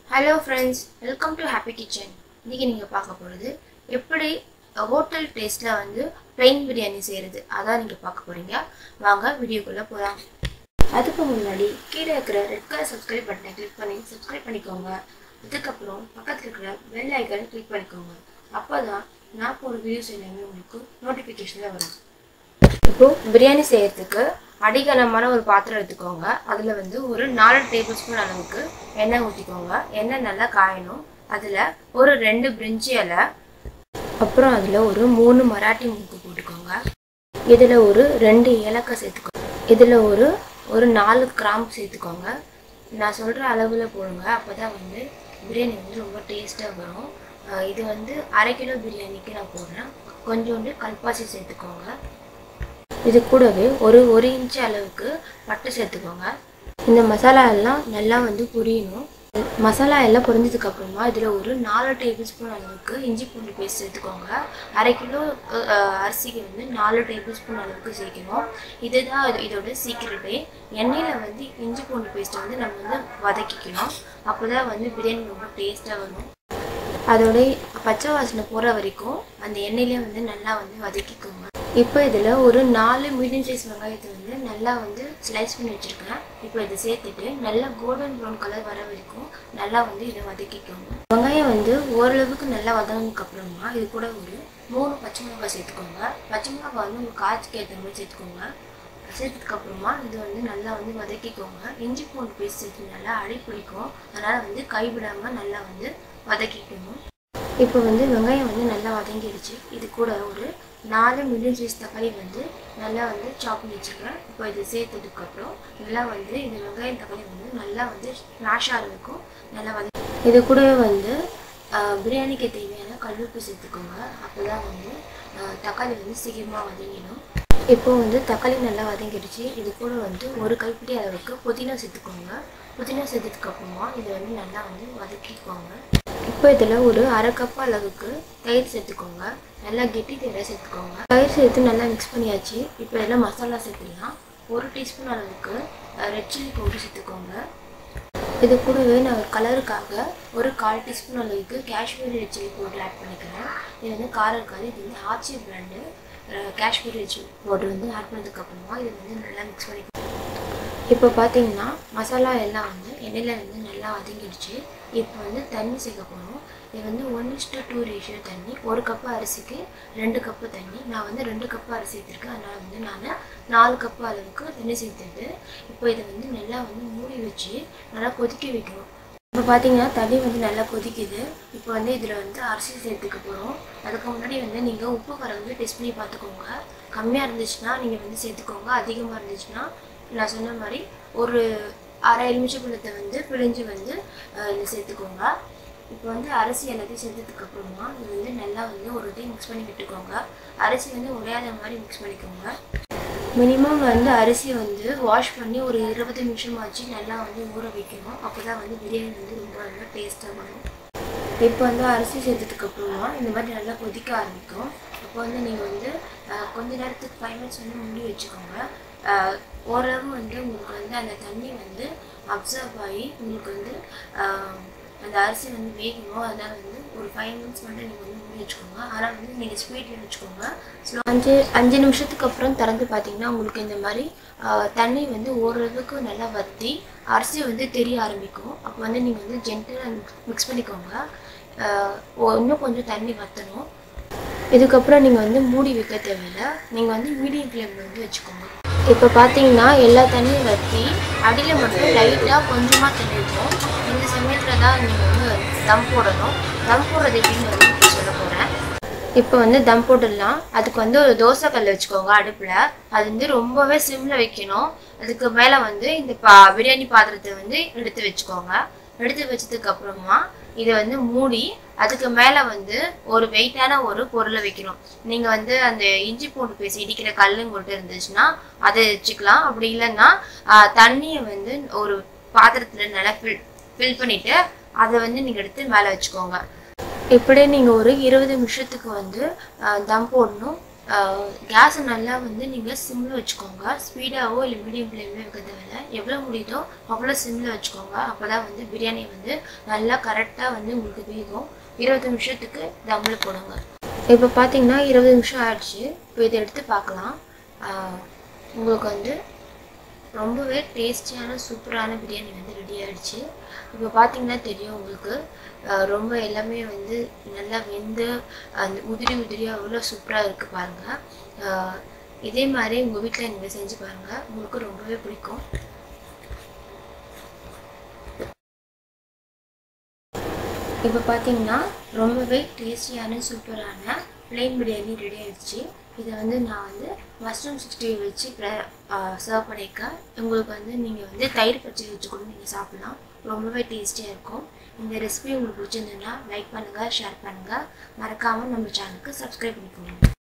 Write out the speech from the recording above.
hello friends welcome to Happy Kitchen இன்றைக்கி நீங்கள் பார்க்க போகிறது எப்படி ஹோட்டல் டேஸ்ட்டில் வந்து plain பிரியாணி செய்கிறது அதான் நீங்கள் பார்க்க போகிறீங்க வாங்க வீடியோக்குள்ளே போகலாம் அதுக்கு முன்னாடி கீழே இருக்கிற ரெட் கலர் சப்ஸ்கிரைப் பட்டனை கிளிக் பண்ணி சப்ஸ்கிரைப் பண்ணிக்கோங்க அதுக்கப்புறம் பக்கத்தில் இருக்கிற பெல் ஐக்கனை கிளிக் பண்ணிக்கோங்க அப்போ தான் நான் போகிற வீடியோஸ் எல்லாமே உங்களுக்கு நோட்டிஃபிகேஷனில் வரும் இப்போ பிரியாணி செய்யறதுக்கு அடிகனமான ஒரு பாத்திரம் எடுத்துக்கோங்க அதில் வந்து ஒரு நாலு டேபிள் ஸ்பூன் அளவுக்கு எண்ணெய் ஊற்றிக்கோங்க எண்ணெய் நல்லா காயணும் அதில் ஒரு ரெண்டு பிரிஞ்சி இலை அப்புறம் அதில் ஒரு மூணு மராட்டி மூக்கு போட்டுக்கோங்க இதில் ஒரு ரெண்டு ஏலக்காய் சேர்த்துக்கோங்க இதில் ஒரு ஒரு நாலு கிராம்பு சேர்த்துக்கோங்க நான் சொல்கிற அளவில் போடுங்க அப்போ தான் வந்து பிரியாணி வந்து ரொம்ப டேஸ்ட்டாக வரும் அஹ் இது வந்து அரை கிலோ பிரியாணிக்கு நான் போடுறேன் கொஞ்சோண்டு கல்பாசி சேர்த்துக்கோங்க இது கூடவே ஒரு ஒரு இன்ச் அளவுக்கு பட்டை சேர்த்துக்கோங்க இந்த மசாலா எல்லாம் நல்லா வந்து பொரியணும் மசாலா எல்லாம் பொரிஞ்சதுக்கு அப்புறமா இதில் ஒரு நாலு டேபிள் ஸ்பூன் அளவுக்கு இஞ்சி பூண்டு பேஸ்ட் சேர்த்துக்கோங்க அரை கிலோ அஹ், அரிசிக்கு வந்து நாலு டேபிள் ஸ்பூன் அளவுக்கு சேர்க்கணும் இதுதான் இது- இதோட சீக்கிரட்டே எண்ணெயில் வந்து இஞ்சி பூண்டு பேஸ்ட்டை வந்து நம்ம வந்து வதக்கிக்கணும் அப்போ தான் வந்து பிரியாணி ரொம்ப டேஸ்ட்டாக வரும் அதோட பச்சை வாசனை போகிற வரைக்கும் அந்த எண்ணெயிலே வந்து நல்லா வந்து வதக்கிக்கோங்க இப்போ இதில் ஒரு நாலு மீடியம் சைஸ் வெங்காயத்தை வந்து நல்லா வந்து ஸ்லைஸ் பண்ணி வச்சுருக்கேன் இப்போ இதை சேர்த்துட்டு நல்லா கோல்டன் ப்ரௌன் கலர் வர வரைக்கும் நல்லா வந்து இதை வதக்கிக்கோங்க வெங்காயம் வந்து ஓரளவுக்கு நல்லா வதங்கினதுக்கு அப்புறமா இது கூட ஒரு மூணு பச்சை மிளகாய் சேர்த்துக்கோங்க பச்சை மிளகாய் வந்து உங்கள் காய்ச்சிக்கு ஏற்ற மாதிரி சேர்த்துக்கோங்க சேர்த்ததுக்கு அப்புறமா இது வந்து நல்லா வந்து வதக்கிக்கோங்க இஞ்சி பூண்டு பேஸ்ட் சேர்த்து நல்லா அடி பிடிக்கும் அதனால் வந்து கைவிடாமல் நல்லா வந்து வதக்கிக்கணும் இப்போ வந்து வெங்காயம் வந்து நல்லா வதங்கிடுச்சு இது கூட ஒரு நாலு மீடியம் சைஸ் தக்காளி வந்து நல்லா வந்து சாப் பண்ணி வச்சுருக்கேன் இப்போ இது சேர்த்ததுக்கப்புறம் நல்லா வந்து இந்த வெங்காயம் தக்காளி வந்து நல்லா வந்து ஸ்மாஷ் ஆகிறதுக்கும் நல்லா வதக்கி இது கூடவே வந்து ஆஹ், பிரியாணிக்கு தேவையான கல்லுப்பு சேர்த்துக்கோங்க அப்போ தான் வந்து ஆஹ், தக்காளி வந்து சீக்கிரமாக வதங்கிடும் இப்போ வந்து தக்காளி நல்லா வதங்கிடுச்சு இது கூட வந்து ஒரு கைப்பிடி அளவுக்கு புதினா சேர்த்துக்கோங்க புதினா சேர்த்ததுக்கு அப்புறமா இதை வந்து நல்லா வந்து வதக்கிக்கோங்க இப்போ இதில் ஒரு அரை கப் அளவுக்கு தயிர் சேர்த்துக்கோங்க நல்லா கெட்டி தயிரை சேர்த்துக்கோங்க தயிர் சேர்த்து நல்லா மிக்ஸ் பண்ணியாச்சு இப்போ இதில் மசாலா சேர்த்துக்கலாம் ஒரு டீஸ்பூன் அளவுக்கு ரெட் சில்லி பவுடர் சேர்த்துக்கோங்க இது கூடவே நான் ஒரு கலருக்காக ஒரு கால் டீஸ்பூன் அளவுக்கு Kashmiri red chilli powder add பண்ணிக்கிறேன் இது வந்து காரம் இருக்காது இது வந்து Aachi brand Kashmiri red chilli powder வந்து ஆட் பண்ணதுக்கப்புறமா இது வந்து நல்லா மிக்ஸ் பண்ணி இப்போ பார்த்தீங்கன்னா மசாலா எல்லாம் வந்து எண்ணெயில் வந்து நல்லா வதங்கிடுச்சு இப்போ வந்து தண்ணி சேர்க்க போகிறோம் இது வந்து ஒன் இஸ்டு டூ ரேஷியோ தண்ணி ஒரு கப்பு அரிசிக்கு ரெண்டு கப்பு தண்ணி நான் வந்து ரெண்டு கப்பு அரிசி சேர்த்துருக்கேன் அதனால் வந்து நான் நாலு கப்பு அளவுக்கு தண்ணி சேர்த்துட்டு இப்போ இதை வந்து நல்லா வந்து மூடி வச்சு நல்லா கொதிக்க வைக்கணும் இப்போ பார்த்தீங்கன்னா தண்ணி வந்து நல்லா கொதிக்குது இப்போ வந்து இதில் வந்து அரிசி சேர்த்துக்க போகிறோம் அதுக்கு முன்னாடி வந்து நீங்கள் உப்பு காரம் வந்து டெஸ்ட் பண்ணி பார்த்துக்கோங்க கம்மியாக இருந்துச்சுன்னா நீங்கள் வந்து சேர்த்துக்கோங்க அதிகமாக இருந்துச்சுன்னா நான் சொன்ன மாதிரி ஒரு அரை எலுமிச்சப்பழத்தை வந்து பிழிஞ்சு வந்து அஹ், இதில் சேர்த்துக்கோங்க இப்போ வந்து அரிசி எல்லாத்தையும் சேர்த்ததுக்கு அப்புறமா இது வந்து நல்லா வந்து ஒரு டைம் மிக்ஸ் பண்ணி விட்டுக்கோங்க அரிசி வந்து உடையாத மாதிரி மிக்ஸ் பண்ணிக்கோங்க மினிமம் வந்து அரிசி வந்து வாஷ் பண்ணி ஒரு இருபது நிமிஷமாச்சு நல்லா வந்து ஊற வைக்கணும் அப்போ தான் வந்து பிரியாணி வந்து ரொம்ப ரொம்ப டேஸ்ட்டாக வரும் இப்போ வந்து அரிசி சேர்த்ததுக்கு அப்புறமா இந்த மாதிரி நல்லா கொதிக்க ஆரம்பிக்கும் அப்போ வந்து நீங்கள் வந்து அஹ், கொஞ்ச நேரத்துக்கு ஃபைவ் மினிட்ஸ் வந்து மூடி வச்சுக்கோங்க அஹ், ஓரளவு வந்து உங்களுக்கு வந்து அந்த தண்ணி வந்து அப்சர்வ் ஆகி உங்களுக்கு வந்து அஹ், அந்த அரிசி வந்து வேகணும் அதனால் வந்து ஒரு ஃபைவ் மினிட்ஸ் மட்டும் நீங்கள் வந்து மூடி வச்சுக்கோங்க ஆனால் வந்து நீங்கள் ஸ்வீட்டில் வச்சுக்கோங்க ஸ்லோ அஞ்சு அஞ்சு நிமிஷத்துக்கு அப்புறம் திறந்து பார்த்தீங்கன்னா உங்களுக்கு இந்த மாதிரி அஹ், தண்ணி வந்து ஓரளவுக்கு நல்லா வற்றி அரிசி வந்து தெரிய ஆரம்பிக்கும் அப்போ வந்து நீங்கள் வந்து ஜென்டலாக மிக்ஸ் பண்ணிக்கோங்க அஹ், ஒ- இன்னும் கொஞ்சம் தண்ணி வற்றணும் இதுக்கப்புறம் நீங்கள் வந்து மூடி வைக்க தேவையில்லை நீங்கள் வந்து மீடியம் ஃப்ளேமில் வந்து வச்சுக்கோங்க இப்போ பார்த்தீங்கன்னா எல்லா தண்ணியும் வற்றி அடியில் மட்டும் லைட்டாக கொஞ்சமாக தண்ணி இருக்கும் இந்த சமயத்தில் தான் நீங்கள் வந்து தம் போடணும் தம் போடுறது எப்படின்னு வந்து இப்போ சொல்ல போகிறேன் இப்போ வந்து தம் போட்டுடலாம் அதுக்கு வந்து ஒரு தோசை கல் வச்சுக்கோங்க அடுப்பில் அது வந்து ரொம்பவே சிம்மில் வைக்கணும் அதுக்கு மேலே வந்து இந்த பா பிரியாணி பாத்திரத்தை வந்து எடுத்து வச்சுக்கோங்க எடுத்து வச்சதுக்கு அப்புறமா இதை வந்து மூடி அதுக்கு மேலே வந்து ஒரு வெயிட்டான ஒரு பொருளை வைக்கணும் நீங்கள் வந்து அந்த இஞ்சி பூண்டு பேசி இடிக்கிற கல்லுங்கொட்டு இருந்துச்சுன்னா அதை வச்சுக்கலாம் அப்படி இல்லைன்னா ஆஹ், தண்ணியை வந்து ஒரு பாத்திரத்தில் நல்லா ஃபில் ஃபில் பண்ணிவிட்டு அதை வந்து நீங்கள் எடுத்து மேலே வச்சுக்கோங்க இப்படியே நீங்கள் ஒரு இருபது நிமிஷத்துக்கு வந்து ஆஹ், தம் போடணும் கேஸை நல்லா வந்து நீங்கள் சிம்மில் வச்சுக்கோங்க ஸ்பீடாகவோ இல்லை மீடியம் ஃப்ளேமில் வைக்க தேவையில்ல எவ்வளோ முடியுதோ அவ்வளோ சிம்மில் வச்சுக்கோங்க அப்போ தான் வந்து பிரியாணி வந்து நல்லா கரெக்டாக வந்து உங்களுக்கு வேகும் இருபது நிமிஷத்துக்கு தம்மில் போடுங்க இப்போ பார்த்தீங்கன்னா இருபது நிமிஷம் ஆயிடுச்சு இப்போ இதை எடுத்து பார்க்கலாம் ஆஹ் உங்களுக்கு வந்து ரொம்பவே டேஸ்டியான சூப்பரான பிரியாணி வந்து ரெடி ஆயிடுச்சு இப்போ பார்த்தீங்கன்னா தெரியும் உங்களுக்கு ஆஹ் ரொம்ப எல்லாமே வந்து நல்லா வெந்து அந்த உதிரி உதிரியாக அவ்வளோ சூப்பராக இருக்குது பாருங்கள் இதே மாதிரி உங்கள் வீட்டில் நீங்கள் செஞ்சு பாருங்கள் உங்களுக்கு ரொம்பவே பிடிக்கும் இப்போ பார்த்தீங்கன்னா ரொம்பவே டேஸ்டியான சூப்பரான plain பிரியாணி ரெடி ஆயிடுச்சு இதை வந்து நான் வந்து மஷ்ரூம் சிக்ஸ்டி வச்சு சர்வ் பண்ணியிருக்கேன் உங்களுக்கு வந்து நீங்கள் வந்து தயிர் பச்சடி வச்சு கூட நீங்கள் சாப்பிட்லாம் ரொம்பவே டேஸ்டியாக இருக்கும் இந்த ரெசிபி உங்களுக்கு பிடிச்சிருந்ததுன்னா லைக் பண்ணுங்கள் ஷேர் பண்ணுங்கள் மறக்காமல் நம்ம சேனலுக்கு சப்ஸ்கிரைப் பண்ணிக்கோங்க